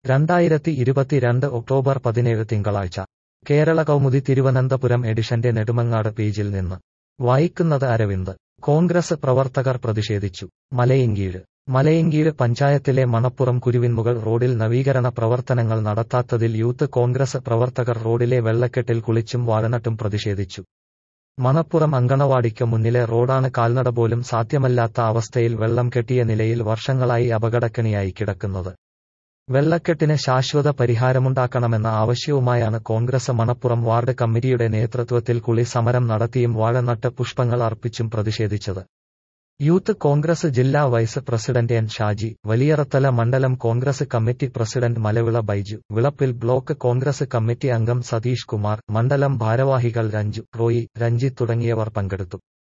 രണ്ടായിരത്തി ഇരുപത്തിരണ്ട് ഒക്ടോബർ പതിനേഴ് തിങ്കളാഴ്ച കേരള കൗമുദി തിരുവനന്തപുരം എഡിഷന്റെ നെടുമങ്ങാട് പേജിൽ നിന്ന് വായിക്കുന്നത് അരവിന്ദ് കോൺഗ്രസ് പ്രവർത്തകർ പ്രതിഷേധിച്ചു മലയങ്കീഴ് മലയങ്കീഴ് പഞ്ചായത്തിലെ മണപ്പുറം കുരുവിൻമുകൾ റോഡിൽ നവീകരണ പ്രവർത്തനങ്ങൾ നടത്താത്തതിൽ യൂത്ത് കോൺഗ്രസ് പ്രവർത്തകർ റോഡിലെ വെള്ളക്കെട്ടിൽ കുളിച്ചും വാഴനട്ടും പ്രതിഷേധിച്ചു മണപ്പുറം അങ്കണവാടിക്ക് മുന്നിലെ റോഡാണ് കാൽനട പോലും സാധ്യമല്ലാത്ത അവസ്ഥയിൽ വെള്ളം കെട്ടിയ നിലയിൽ വർഷങ്ങളായി അപകടക്കണിയായി കിടക്കുന്നത് വെള്ളക്കെട്ടിന് ശാശ്വത പരിഹാരമുണ്ടാക്കണമെന്ന ആവശ്യവുമായാണ് കോൺഗ്രസ് മണപ്പുറം വാർഡ് കമ്മിറ്റിയുടെ നേതൃത്വത്തിൽ കുളി സമരം നടത്തിയും വാഴനട്ട് പുഷ്പങ്ങൾ അർപ്പിച്ചും പ്രതിഷേധിച്ചത് യൂത്ത് കോൺഗ്രസ് ജില്ലാ vice president N Shaji Valiyarathala മണ്ഡലം Congress committee president Malavila Baiju Vilappil block Congress committee അംഗം സതീഷ് കുമാർ മണ്ഡലം ഭാരവാഹികൾ രഞ്ജു റോയി രഞ്ജിത്ത് തുടങ്ങിയവർ പങ്കെടുത്തു